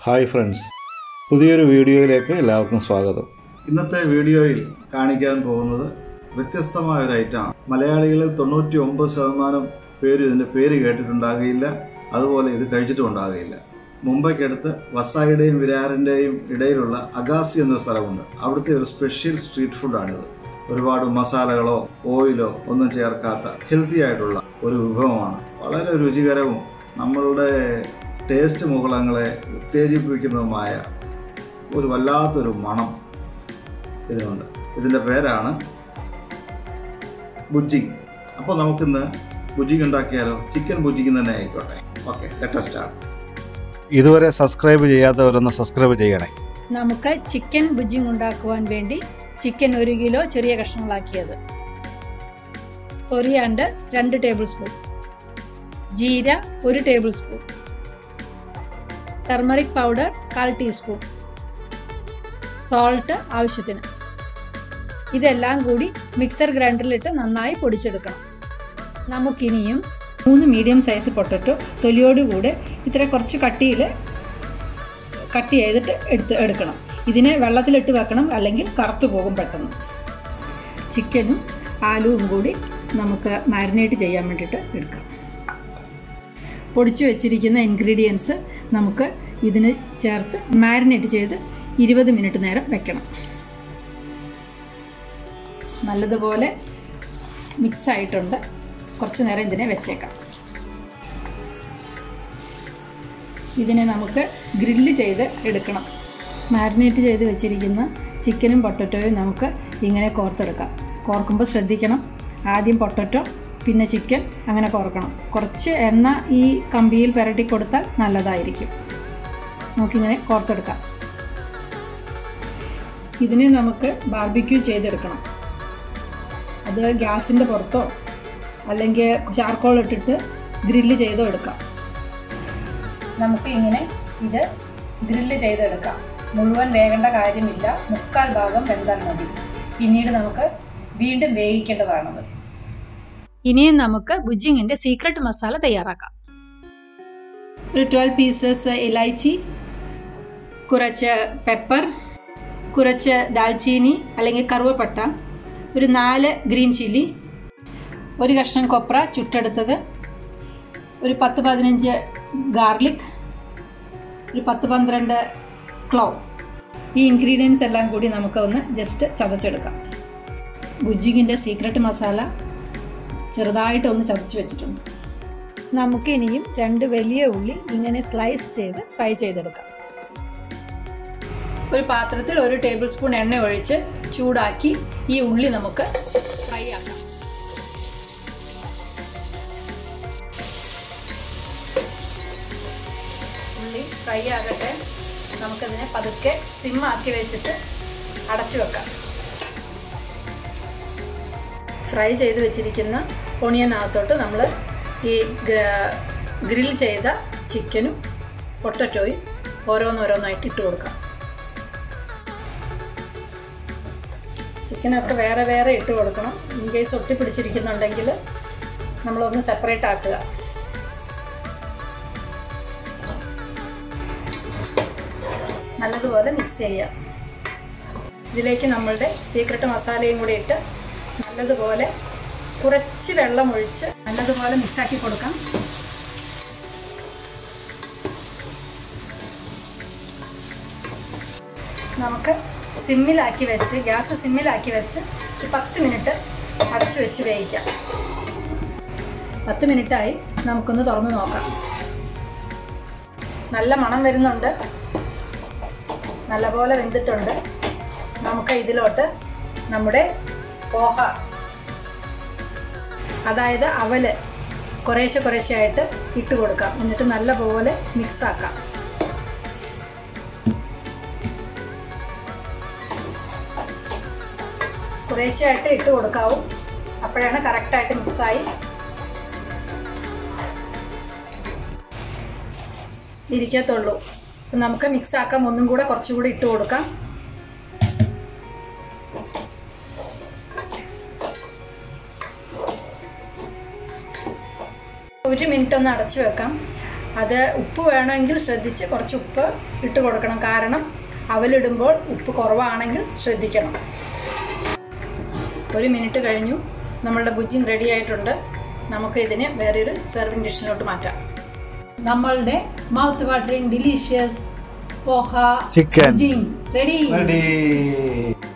Hi friends പുതിയൊരു വീഡിയോയിലേക്ക് എല്ലാവർക്കും സ്വാഗതം ഇന്നത്തെ വീഡിയോയിൽ കാണിക്കാൻ പോകുന്നത് വ്യത്യസ്തമായ ഒരു ഐറ്റമാണ് മലയാളികളിൽ തൊണ്ണൂറ്റി ഒമ്പത് ശതമാനം പേര് ഇതിന്റെ പേര് കേട്ടിട്ടുണ്ടാകുകയില്ല അതുപോലെ ഇത് കഴിച്ചിട്ടും ഉണ്ടാകുകയില്ല മുംബൈക്കടുത്ത് വസായിയുടെയും വിരാറിന്റെയും ഇടയിലുള്ള അഗാസി എന്ന സ്ഥലമുണ്ട് അവിടുത്തെ ഒരു സ്പെഷ്യൽ സ്ട്രീറ്റ് ഫുഡാണിത് ഒരുപാട് മസാലകളോ ഓയിലോ ഒന്നും ചേർക്കാത്ത ഹെൽത്തി ആയിട്ടുള്ള ഒരു വിഭവമാണ് വളരെ രുചികരവും നമ്മളുടെ ടേസ്റ്റ് മുകളങ്ങളെ ഉത്തേജിപ്പിക്കുന്നതുമായ ഒരു വല്ലാത്തൊരു മണം ഇതിനുണ്ട് ഇതിൻ്റെ പേരാണ് ബുജിങ് അപ്പോൾ നമുക്കിന്ന് ബുജിങ് ഉണ്ടാക്കിയാലോ ചിക്കൻ ബുജിങ് തന്നെ ആയിക്കോട്ടെ ഓക്കെ ലെറ്റർ സ്റ്റാർട്ട് ഇതുവരെ സബ്സ്ക്രൈബ് ചെയ്യാത്തവരൊന്ന് സബ്സ്ക്രൈബ് ചെയ്യണേ നമുക്ക് ചിക്കൻ ബുജിങ് ഉണ്ടാക്കുവാൻ വേണ്ടി ചിക്കൻ ഒരു കിലോ ചെറിയ കഷ്ണങ്ങളാക്കിയത് കൊറിയാണ്ട് രണ്ട് ടേബിൾ സ്പൂൺ ജീര ഒരു ടേബിൾ സ്പൂൺ ടർമറിക് പൗഡർ കാൽ ടീസ്പൂൺ സോൾട്ട് ആവശ്യത്തിന് ഇതെല്ലാം കൂടി മിക്സർ ഗ്രൈൻഡറിലിട്ട് നന്നായി പൊടിച്ചെടുക്കണം നമുക്കിനിയും മൂന്ന് മീഡിയം സൈസ് പൊട്ടറ്റോ തൊലിയോടുകൂടെ ഇത്ര കുറച്ച് കട്ടിയിൽ കട്ട് ചെയ്തിട്ട് എടുത്ത് എടുക്കണം ഇതിനെ വെള്ളത്തിലിട്ട് വെക്കണം അല്ലെങ്കിൽ കറുത്തു പോകും പെട്ടെന്ന് ചിക്കനും ആലുവും കൂടി നമുക്ക് മാരിനേറ്റ് ചെയ്യാൻ വേണ്ടിയിട്ട് എടുക്കാം പൊടിച്ചു വെച്ചിരിക്കുന്ന ഇൻഗ്രീഡിയൻസ് നമുക്ക് ഇതിന് ചേർത്ത് മാരിനേറ്റ് ചെയ്ത് ഇരുപത് മിനിറ്റ് നേരം വെക്കണം നല്ലതുപോലെ മിക്സ് ആയിട്ടുണ്ട് കുറച്ച് നേരം ഇതിനെ വെച്ചേക്കാം ഇതിനെ നമുക്ക് ഗ്രില്ല് ചെയ്ത് എടുക്കണം മാരിനേറ്റ് ചെയ്ത് വെച്ചിരിക്കുന്ന ചിക്കനും പൊട്ടറ്റോയും നമുക്ക് ഇങ്ങനെ കോർത്തെടുക്കാം കോർക്കുമ്പോൾ ശ്രദ്ധിക്കണം ആദ്യം പൊട്ടറ്റോ പിന്നെ ചിക്കൻ അങ്ങനെ കോർക്കണം കുറച്ച് എണ്ണ ഈ കമ്പിയിൽ പുരട്ടി കൊടുത്താൽ നല്ലതായിരിക്കും നമുക്കിങ്ങനെ കോർത്തെടുക്കാം ഇതിനെ നമുക്ക് ബാർബിക്യൂ ചെയ്തെടുക്കണം അത് ഗ്യാസിൻ്റെ പുറത്തോ അല്ലെങ്കിൽ ചാർക്കോൾ ഇട്ടിട്ട് ഗ്രില്ല് ചെയ്തോ എടുക്കാം നമുക്ക് ഇങ്ങനെ ഇത് ഗ്രില്ല് ചെയ്തെടുക്കാം മുഴുവൻ വേകേണ്ട കാര്യമില്ല മുക്കാൽ ഭാഗം വെന്താൽ മതി പിന്നീട് നമുക്ക് വീണ്ടും വേവിക്കേണ്ടതാണത് ഇനിയും നമുക്ക് ബുജിങ്ങിന്റെ സീക്രട്ട് മസാല തയ്യാറാക്കാം ഒരു ട്വൽവ് പീസസ് ഇലൈച്ചി കുറച്ച് പെപ്പർ കുറച്ച് ദാൽച്ചീനി അല്ലെങ്കിൽ കറുവപ്പട്ട ഒരു നാല് ഗ്രീൻ ചില്ലി ഒരു കഷ്ണം കൊപ്ര ചുട്ടെടുത്തത് ഒരു പത്ത് പതിനഞ്ച് ഗാർലിക് ഒരു പത്ത് പന്ത്രണ്ട് ക്ലോ ഈ ഇൻഗ്രീഡിയൻസ് എല്ലാം കൂടി നമുക്ക് ഒന്ന് ജസ്റ്റ് ചതച്ചെടുക്കാം ബുജിങ്ങിൻ്റെ സീക്രട്ട് മസാല ചെറുതായിട്ട് ഒന്ന് ചതച്ച് വെച്ചിട്ടുണ്ട് നമുക്ക് ഇനിയും രണ്ട് വലിയ ഉള്ളി ഇങ്ങനെ സ്ലൈസ് ചെയ്ത് ഫ്രൈ ചെയ്തെടുക്കാം ഒരു പാത്രത്തിൽ ഒരു ടേബിൾ സ്പൂൺ എണ്ണ ഒഴിച്ച് ചൂടാക്കി ഈ ഉള്ളി നമുക്ക് ഫ്രൈ ആക്കാം ഉള്ളി ഫ്രൈ ആകട്ടെ നമുക്കതിനെ പതുക്കെ സിമ്മാക്കി വെച്ചിട്ട് അടച്ചു വെക്കാം ഫ്രൈ ചെയ്ത് വെച്ചിരിക്കുന്ന ഒണിയനകത്തോട്ട് നമ്മൾ ഈ ഗ്രിൽ ചെയ്ത ചിക്കനും പൊട്ടറ്റോയും ഓരോന്നോരോന്നായിട്ട് ഇട്ട് കൊടുക്കാം ചിക്കനൊക്കെ വേറെ വേറെ ഇട്ട് കൊടുക്കണം ഇൻ കേസ് ഒട്ടി പിടിച്ചിരിക്കുന്നുണ്ടെങ്കിൽ നമ്മളൊന്ന് സെപ്പറേറ്റ് ആക്കുക നല്ലതുപോലെ മിക്സ് ചെയ്യുക ഇതിലേക്ക് നമ്മളുടെ സീക്രട്ട് മസാലയും കൂടി ഇട്ട് നല്ലതുപോലെ കുറച്ച് വെള്ളം ഒഴിച്ച് നല്ലതുപോലെ മിക്സാക്കി കൊടുക്കാം നമുക്ക് സിമ്മിലാക്കി വെച്ച് ഗ്യാസ് സിമ്മിലാക്കി വെച്ച് ഒരു പത്ത് മിനിറ്റ് അടച്ചു വെച്ച് വേവിക്കാം പത്ത് മിനിറ്റായി നമുക്കൊന്ന് തുറന്ന് നോക്കാം നല്ല മണം വരുന്നുണ്ട് നല്ലപോലെ വെന്തിട്ടുണ്ട് നമുക്ക് ഇതിലോട്ട് നമ്മുടെ പോഹ അതായത് അവല് കുറേശ്ശെ കുറേശ്ശെ ആയിട്ട് ഇട്ട് കൊടുക്കാം എന്നിട്ട് നല്ലപോലെ മിക്സ് ആക്കാം കുറേശ്ശെ ആയിട്ട് ഇട്ട് കൊടുക്കാവും അപ്പോഴാണ് കറക്റ്റായിട്ട് മിക്സായി ഇരിക്കത്തുള്ളൂ നമുക്ക് മിക്സ് ആക്കാം ഒന്നും കൂടെ കുറച്ചുകൂടി ഇട്ട് കൊടുക്കാം ഒരു മിനിറ്റ് ഒന്ന് അടച്ചു വെക്കാം അത് ഉപ്പ് വേണമെങ്കിൽ ശ്രദ്ധിച്ച് കുറച്ച് ഉപ്പ് ഇട്ട് കൊടുക്കണം കാരണം അവലിടുമ്പോൾ ഉപ്പ് കുറവാണെങ്കിൽ ശ്രദ്ധിക്കണം ഒരു മിനിറ്റ് കഴിഞ്ഞു നമ്മളുടെ ബുജിൻ റെഡി ആയിട്ടുണ്ട് നമുക്ക് ഇതിനെ വേറൊരു സെർവിങ് ഡിഷിലോട്ട് മാറ്റാം നമ്മളുടെ മൗത്ത് വാട്ടറിങ് ഡിലീഷ്യസ് പോഹ Chicken. Ready ready